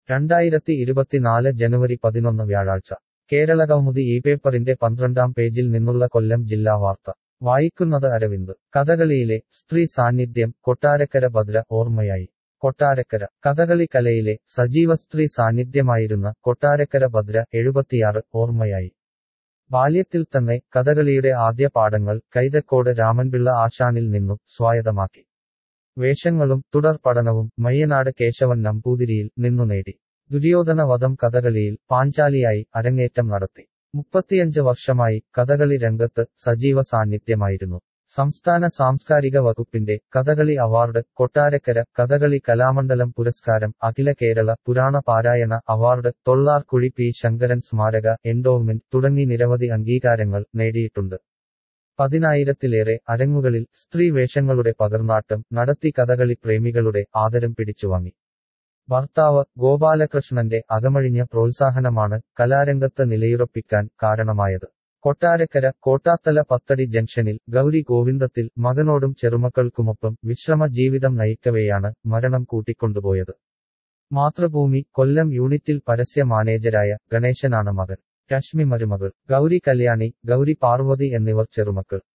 രണ്ടായിരത്തി ഇരുപത്തിനാല് ജനുവരി പതിനൊന്ന് വ്യാഴാഴ്ച കേരളകൗമുദി ഈ പേപ്പറിന്റെ പന്ത്രണ്ടാം പേജിൽ നിന്നുള്ള കൊല്ലം ജില്ലാ വാർത്ത വായിക്കുന്നത് അരവിന്ദ് കഥകളിയിലെ സ്ത്രീ സാന്നിധ്യം കൊട്ടാരക്കര ഭദ്ര ഓർമ്മയായി കൊട്ടാരക്കര കഥകളി കലയിലെ സജീവ സ്ത്രീ സാന്നിധ്യമായിരുന്ന കൊട്ടാരക്കര ഭദ്ര എഴുപത്തിയാറ് ഓർമ്മയായി ബാല്യത്തിൽ തന്നെ കഥകളിയുടെ ആദ്യ പാഠങ്ങൾ കൈതക്കോട് രാമൻപിള്ള ആശാനിൽ നിന്നു സ്വായത്തമാക്കി വേഷങ്ങളും തുടർ പഠനവും മയ്യനാട് കേശവൻ നമ്പൂതിരിയിൽ നിന്നു നേടി ദുര്യോധന വധം കഥകളിയിൽ പാഞ്ചാലിയായി അരങ്ങേറ്റം നടത്തി മുപ്പത്തിയഞ്ച് വർഷമായി കഥകളി രംഗത്ത് സജീവ സാന്നിധ്യമായിരുന്നു സംസ്ഥാന സാംസ്കാരിക വകുപ്പിന്റെ കഥകളി അവാർഡ് കൊട്ടാരക്കര കഥകളി കലാമണ്ഡലം പുരസ്കാരം അഖില കേരള പുരാണ പാരായണ അവാർഡ് തൊള്ളാർക്കുഴി പി ശങ്കരൻ സ്മാരക എൻഡോവ്മെന്റ് തുടങ്ങി നിരവധി അംഗീകാരങ്ങൾ നേടിയിട്ടുണ്ട് പതിനായിരത്തിലേറെ അരങ്ങുകളിൽ സ്ത്രീ വേഷങ്ങളുടെ പകർന്നാട്ടം നടത്തി കഥകളി പ്രേമികളുടെ ആദരം പിടിച്ചുവാങ്ങി ഭർത്താവ് ഗോപാലകൃഷ്ണന്റെ അകമഴിഞ്ഞ പ്രോത്സാഹനമാണ് കലാരംഗത്ത് നിലയുറപ്പിക്കാൻ കാരണമായത് കൊട്ടാരക്കര കോട്ടാത്തല പത്തടി ജംഗ്ഷനിൽ ഗൗരി ഗോവിന്ദത്തിൽ മകനോടും ചെറുമക്കൾക്കുമൊപ്പം വിശ്രമ ജീവിതം നയിക്കവെയാണ് മരണം കൂട്ടിക്കൊണ്ടുപോയത് മാതൃഭൂമി കൊല്ലം യൂണിറ്റിൽ പരസ്യ മാനേജരായ ഗണേശനാണ് മകൻ രശ്മി മരുമകൾ ഗൗരി കല്യാണി ഗൗരി പാർവതി എന്നിവർ ചെറുമക്കൾ